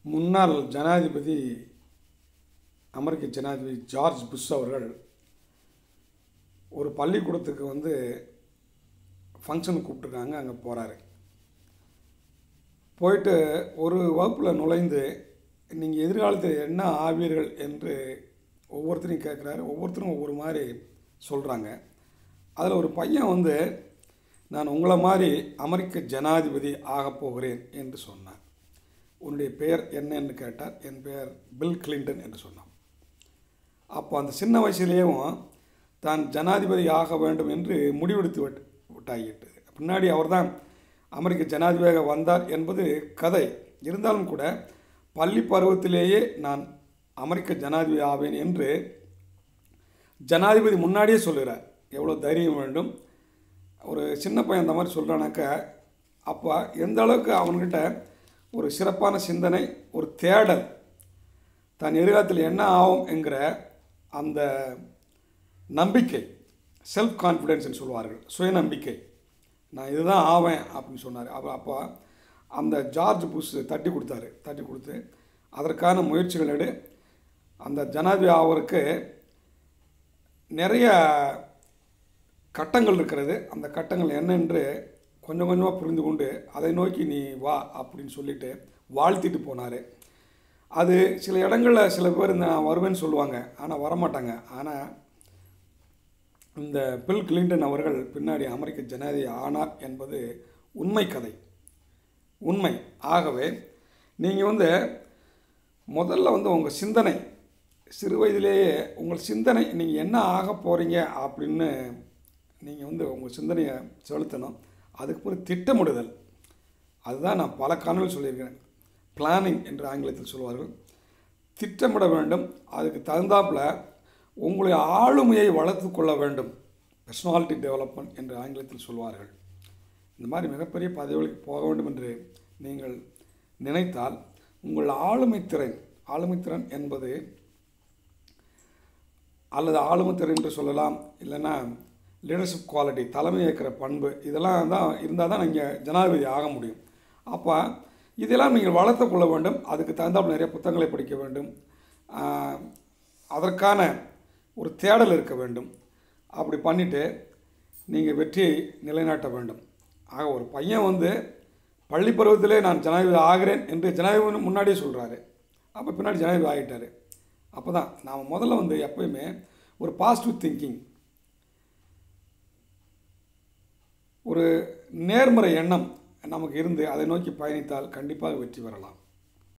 முன்னாள் ஜனாதிபதி அமெரிக்க ஜனாதிபதி ஜார்ஜ் புஷ் அவர்கள் ஒரு பள்ளிக்கூடத்துக்கு வந்து ஃபங்க்ஷன் கூப்பிட்ருக்காங்க அங்கே போகிறாரு போயிட்டு ஒரு வகுப்பில் நுழைந்து நீங்கள் எதிர்காலத்தில் என்ன ஆவீர்கள் என்று ஒவ்வொருத்தரையும் கேட்குறாரு ஒவ்வொருத்தரும் ஒவ்வொரு மாதிரி சொல்கிறாங்க அதில் ஒரு பையன் வந்து நான் உங்களை மாதிரி அமெரிக்க ஜனாதிபதி ஆகப் போகிறேன் என்று சொன்னான் உன்னுடைய பெயர் என்னன்னு கேட்டார் என் பெயர் பில் கிளின்டன் என்று சொன்னான் அப்போ அந்த சின்ன வயசுலேயும் தான் ஜனாதிபதி ஆக வேண்டும் என்று முடிவெடுத்து விட்டு விட்டாகிட்டது பின்னாடி அவர்தான் அமெரிக்க ஜனாதிபதியாக வந்தார் என்பது கதை இருந்தாலும் கூட பள்ளி பருவத்திலேயே நான் அமெரிக்க ஜனாதிபதி ஆவேன் என்று ஜனாதிபதி முன்னாடியே சொல்லுகிறார் எவ்வளோ தைரியம் வேண்டும் ஒரு சின்ன பையன் அந்த மாதிரி சொல்கிறானாக்கா அப்போ எந்த அளவுக்கு அவன்கிட்ட ஒரு சிறப்பான சிந்தனை ஒரு தேடல் தான் எதிர்காலத்தில் என்ன ஆகும் என்கிற அந்த நம்பிக்கை செல்ஃப் கான்ஃபிடென்ஸ்னு சொல்லுவார்கள் சுயநம்பிக்கை நான் இதுதான் ஆவேன் அப்படின்னு சொன்னார் அப்போ அப்போ அந்த ஜார்ஜ் புஷ் தட்டி கொடுத்தாரு தட்டி கொடுத்து அதற்கான முயற்சிகள் எடு அந்த ஜனாதிபதி ஆவருக்கு நிறைய கட்டங்கள் இருக்கிறது அந்த கட்டங்கள் என்னென்று கொஞ்சம் கொஞ்சமாக புரிந்து கொண்டு அதை நோக்கி நீ வா அப்படின்னு சொல்லிட்டு வாழ்த்திட்டு போனார் அது சில இடங்களில் சில பேர் இந்த நான் வருவேன்னு சொல்லுவாங்க ஆனால் வரமாட்டாங்க ஆனால் இந்த பில் கிளின்டன் அவர்கள் பின்னாடி அமெரிக்க ஜனாதிபதி ஆனார் என்பது உண்மை கதை உண்மை ஆகவே நீங்கள் வந்து முதல்ல வந்து உங்கள் சிந்தனை சிறு வயதிலேயே உங்கள் சிந்தனை நீங்கள் என்ன ஆக போகிறீங்க அப்படின்னு நீங்கள் வந்து உங்கள் சிந்தனையை செலுத்தணும் அதுக்கு பிறகு திட்டமிடுதல் அதுதான் நான் பல காணொலி சொல்லியிருக்கிறேன் பிளானிங் என்று ஆங்கிலத்தில் சொல்வார்கள் திட்டமிட வேண்டும் அதுக்கு தகுந்தாப்புல உங்களுடைய ஆளுமையை வளர்த்து கொள்ள வேண்டும் பர்சனாலிட்டி டெவலப்மெண்ட் என்று ஆங்கிலத்தில் சொல்வார்கள் இந்த மாதிரி மிகப்பெரிய பதவிகளுக்கு போக வேண்டும் என்று நீங்கள் நினைத்தால் உங்கள் ஆளுமை திறன் ஆளுமை திறன் என்பது அல்லது ஆளுமை திறன் என்று சொல்லலாம் இல்லைன்னா லீடர்ஷிப் குவாலிட்டி தலைமை ஏற்கிற பண்பு இதெல்லாம் தான் இருந்தால் தான் நீங்கள் ஜனாதிபதி ஆக முடியும் அப்போ இதெல்லாம் நீங்கள் வளர்த்து கொள்ள வேண்டும் அதுக்கு தகுந்தாப்புல நிறைய புத்தகங்களை படிக்க வேண்டும் ஆஹ், அதற்கான ஒரு தேடல் இருக்க வேண்டும் அப்படி பண்ணிவிட்டு நீங்கள் வெற்றியை நிலைநாட்ட வேண்டும் ஆக ஒரு பையன் வந்து பள்ளி பருவத்திலே நான் ஜனாதிபதி ஆகிறேன் என்று ஜனாதிபதி முன்னாடியே சொல்கிறாரு அப்போ பின்னாடி ஜனாதிபதி ஆகிட்டார் அப்போ தான் நாம் முதல்ல வந்து எப்பயுமே ஒரு பாசிட்டிவ் திங்கிங் ஒரு நேர்மறை எண்ணம் நமக்கு இருந்து அதை நோக்கி பயணித்தால் கண்டிப்பாக வெற்றி பெறலாம்